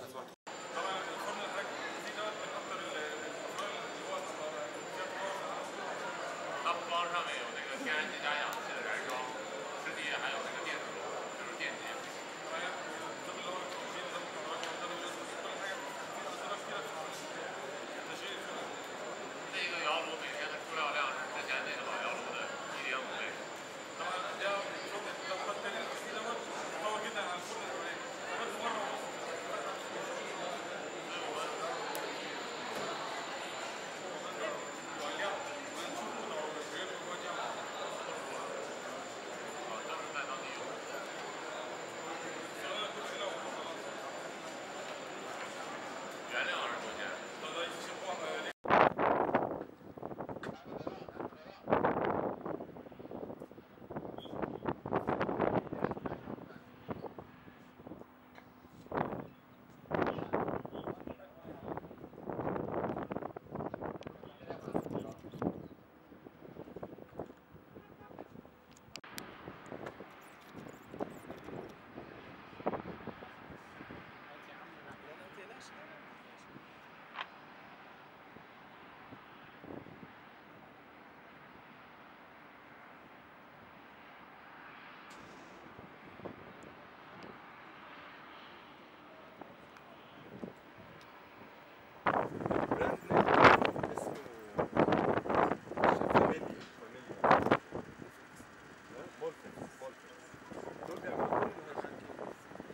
طبعا الفرن اللي حضرتك فيه دوت من اكتر الافران اللي هو فيها تطور 它不光上面有那个天然气加氧气的燃烧，实际还有那个电子炉，就是电机。 كمان النظام اللي هو التوجيه نظام الكهرباء نظام الجسم كل حاجه فيها انظمه كتيره في التشغيل الفرن 这个窑炉每天的出料量是之前那个老窑炉的一点五倍。 طبعا ده الفرن الضغط الثاني الاصلي دوت متطور جدا عن الفرن الاولاني كمان في مره ونص 所以我们 وعليها ونشوفه لو غير الوجه 啊专门卖当地用。 شغاله كل هنا وخلاص 原料二十多钱， ده ده يشوفوا براند نيم اسمه فاميليا فاميليا مولفنز مولفنز دول بيعملوا كل الحاجات دي.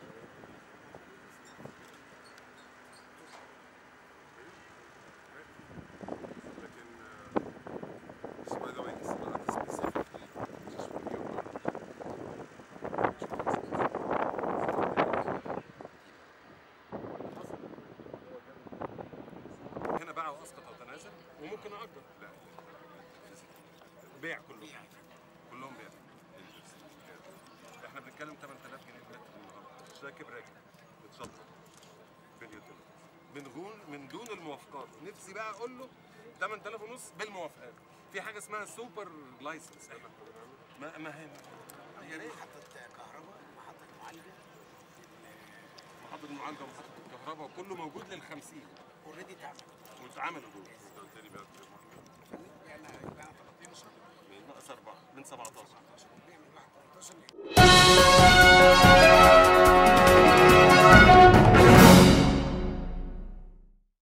لكن uh, by the way, it's not specifically just for you. هنا باع واسقط او تنازل وممكن اجر لا بيع كلهم كلهم بيع احنا بنتكلم 8000 جنيه متر النهارده راكب راكب متشطب باليوتيوب من دون من دون الموافقات نفسي بقى اقول له 8000 ونص بالموافقات في حاجه اسمها سوبر لايسنس ما ما هي يا ريت محطة كهرباء محطة معالجة محطه المعالجه ومحطه الكهرباء كله موجود لل 50 اوريدي اتعمل واتعملوا دول يعني بقى 30 شهر ناقص اربعه من 17